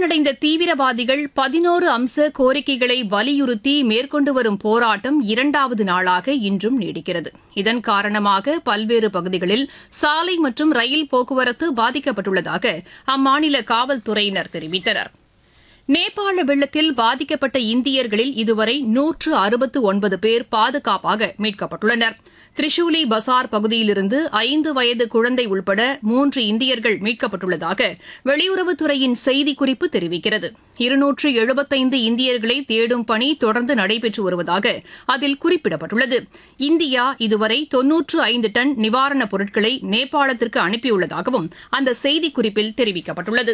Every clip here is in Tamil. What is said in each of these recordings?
சரணடைந்த தீவிரவாதிகள் பதினோரு அம்ச கோரிக்கைகளை வலியுறுத்தி மேற்கொண்டு வரும் போராட்டம் இரண்டாவது நாளாக இன்றும் நீடிக்கிறது இதன் காரணமாக பல்வேறு பகுதிகளில் சாலை மற்றும் ரயில் போக்குவரத்து பாதிக்கப்பட்டுள்ளதாக அம்மாநில காவல்துறையினர் தெரிவித்தனர் நேபாள வெள்ளத்தில் பாதிக்கப்பட்ட இந்தியர்களில் இதுவரை நூற்று அறுபத்து ஒன்பது பேர் பாதுகாப்பாக மீட்கப்பட்டுள்ளனர் திரிசூலி பசார் பகுதியிலிருந்து ஐந்து வயது குழந்தை உள்பட மூன்று இந்தியர்கள் மீட்கப்பட்டுள்ளதாக வெளியுறவுத்துறையின் செய்திக்குறிப்பு தெரிவிக்கிறது இருநூற்று எழுபத்தைந்து இந்தியர்களை தேடும் பணி தொடர்ந்து நடைபெற்று வருவதாக அதில் குறிப்பிடப்பட்டுள்ளது இந்தியா இதுவரை தொன்னூற்று ஐந்து டன் நிவாரணப் பொருட்களை நேபாளத்திற்கு அனுப்பியுள்ளதாகவும் அந்த செய்திக்குறிப்பில் தெரிவிக்கப்பட்டுள்ளது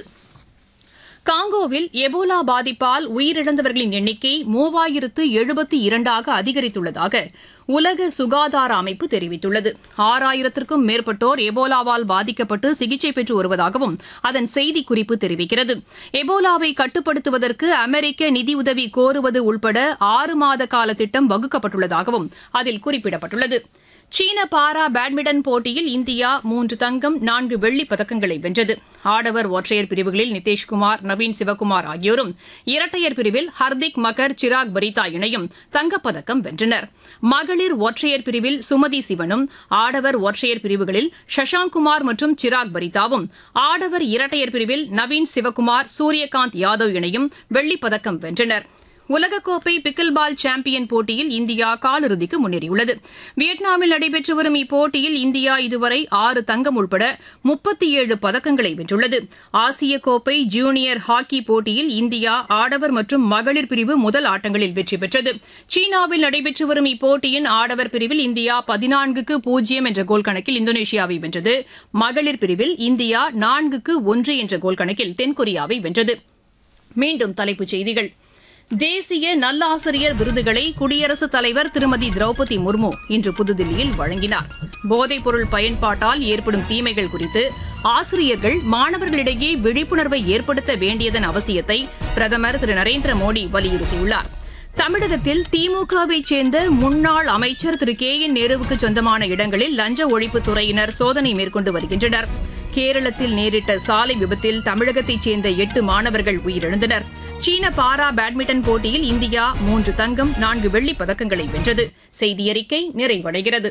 காங்கோவில் எபோலா பாதிப்பால் உயிரிழந்தவர்களின் எண்ணிக்கை மூவாயிரத்து எழுபத்தி இரண்டாக அதிகரித்துள்ளதாக உலக சுகாதார அமைப்பு தெரிவித்துள்ளது ஆறாயிரத்திற்கும் மேற்பட்டோர் எபோலாவால் பாதிக்கப்பட்டு சிகிச்சை பெற்று வருவதாகவும் அதன் செய்திக்குறிப்பு தெரிவிக்கிறது எபோலாவை கட்டுப்படுத்துவதற்கு அமெரிக்க நிதியுதவி கோருவது உள்பட ஆறு மாத கால திட்டம் வகுக்கப்பட்டுள்ளதாகவும் அதில் குறிப்பிடப்பட்டுள்ளது சீன பாரா பேட்மிண்டன் போட்டியில் இந்தியா மூன்று தங்கம் நான்கு வெள்ளிப் பதக்கங்களை வென்றது ஆடவர் ஒற்றையர் பிரிவுகளில் நிதிஷ்குமார் நவீன் சிவகுமார் ஆகியோரும் இரட்டையர் பிரிவில் ஹர்திக் மகர் சிராக் பரிதா இணையும் தங்கப்பதக்கம் வென்றனர் மகளிர் ஒற்றையர் பிரிவில் சுமதி சிவனும் ஆடவர் ஒற்றையர் பிரிவுகளில் சஷாங்க் குமார் மற்றும் சிராக் பரிதாவும் ஆடவர் இரட்டையர் பிரிவில் நவீன் சிவகுமார் சூரியகாந்த் யாதவ் இணையும் வெள்ளிப் பதக்கம் வென்றனர் உலகக்கோப்பை பிக்கில் பால் சாம்பியன் போட்டியில் இந்தியா காலிறுதிக்கு முன்னேறியுள்ளது வியட்நாமில் நடைபெற்று வரும் இப்போட்டியில் இந்தியா இதுவரை ஆறு தங்கம் உள்பட முப்பத்தி ஏழு பதக்கங்களை வென்றுள்ளது ஆசிய கோப்பை ஜூனியர் ஹாக்கி போட்டியில் இந்தியா ஆடவர் மற்றும் மகளிர் பிரிவு முதல் ஆட்டங்களில் வெற்றி பெற்றது சீனாவில் நடைபெற்று வரும் இப்போட்டியின் ஆடவர் பிரிவில் இந்தியா பதினான்குக்கு பூஜ்ஜியம் என்ற கோல் கணக்கில் இந்தோனேஷியாவை வென்றது மகளிர் பிரிவில் இந்தியா நான்குக்கு ஒன்று என்ற கோல் கணக்கில் தென்கொரியாவை வென்றது மீண்டும் தலைப்புச் செய்திகள் தேசிய நல்லாசிரியர் விருதுகளை குடியரசுத் தலைவர் திருமதி திரௌபதி முர்மு இன்று புதுதில்லியில் வழங்கினார் போதைப்பொருள் பயன்பாட்டால் ஏற்படும் தீமைகள் குறித்து ஆசிரியர்கள் மாணவர்களிடையே விழிப்புணர்வை ஏற்படுத்த வேண்டியதன் அவசியத்தை பிரதமர் திரு நரேந்திர மோடி வலியுறுத்தியுள்ளார் தமிழகத்தில் திமுகவை சேர்ந்த முன்னாள் அமைச்சர் திரு கே என் நேருவுக்கு சொந்தமான இடங்களில் லஞ்ச ஒழிப்புத் துறையினர் சோதனை மேற்கொண்டு வருகின்றனர் கேரளத்தில் நேரிட்ட சாலை விபத்தில் தமிழகத்தைச் சேர்ந்த எட்டு மாணவர்கள் உயிரிழந்தனர் சீன பாரா பேட்மிண்டன் போட்டியில் இந்தியா மூன்று தங்கம் நான்கு வெள்ளிப் பதக்கங்களை வென்றது செய்தியறிக்கை நிறைவடைகிறது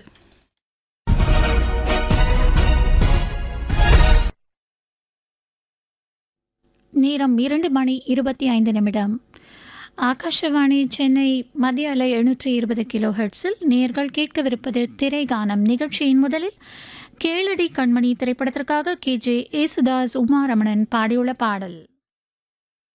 நேரம் இரண்டு மணி இருபத்தி ஐந்து நிமிடம் ஆகாஷவாணி சென்னை மத்திய அலை எழுநூற்றி இருபது கிலோ ஹெர்ட்ஸில் நேர்கள் கேட்கவிருப்பது திரைகானம் நிகழ்ச்சியின் முதலில் கேளடி கண்மணி திரைப்படத்திற்காக கே ஜே ஏசுதாஸ் உமா ரமணன் பாடியுள்ள பாடல்